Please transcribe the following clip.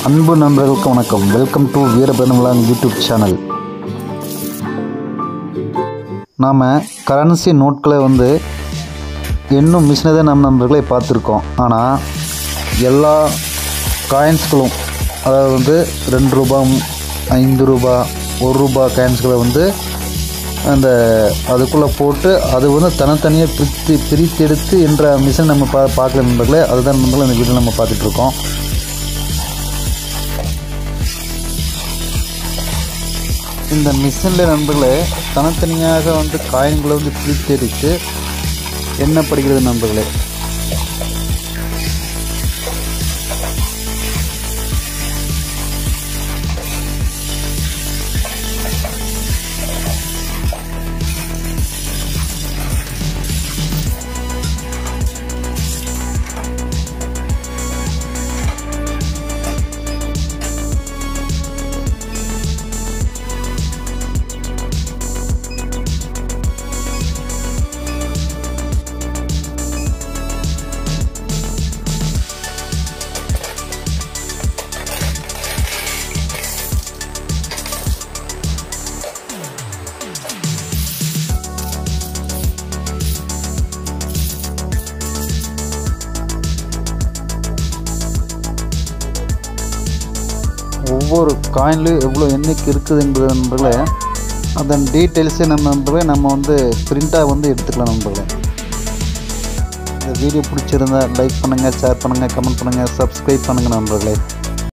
அன்பு நண்பர்களுக்கு வணக்கம் வெல்கம் டு வீரபெருமலான் யூடியூப் சேனல் நாம் கரன்சி நோட்களை வந்து இன்னும் மிஷினை தான் நம்ம நண்பர்களை பார்த்துருக்கோம் ஆனால் எல்லா காயின்ஸ்களும் அதாவது வந்து ரெண்டு ரூபா ஐந்து ரூபா ஒரு ரூபா காயின்ஸ்களை வந்து அந்த அதுக்குள்ளே போட்டு அது வந்து தனித்தனியாக பிரித்து பிரித்தெடுத்து என்ற மிஷின் நம்ம பா பார்க்கல நண்பர்களே அதுதான் நண்பர்களே இந்த வீடியோ நம்ம பார்த்துட்ருக்கோம் இந்த மிஷினில் நண்பர்களே தனித்தனியாக வந்து காயின்களை வந்து பிரித்தெடுத்து எண்ணப்படுகிறது நண்பர்களே ஒவ்வொரு காயின்லையும் எவ்வளோ எண்ணிக்கை இருக்குது என்பது நண்பர்களே அதன் டீட்டெயில்ஸே நம்ம நண்பர்களே நம்ம வந்து பிரிண்ட்டாக வந்து எடுத்துக்கலாம் நண்பர்களே இந்த வீடியோ பிடிச்சிருந்தா லைக் பண்ணுங்கள் ஷேர் பண்ணுங்கள் கமெண்ட் பண்ணுங்கள் சப்ஸ்கிரைப் பண்ணுங்கள் நண்பர்களே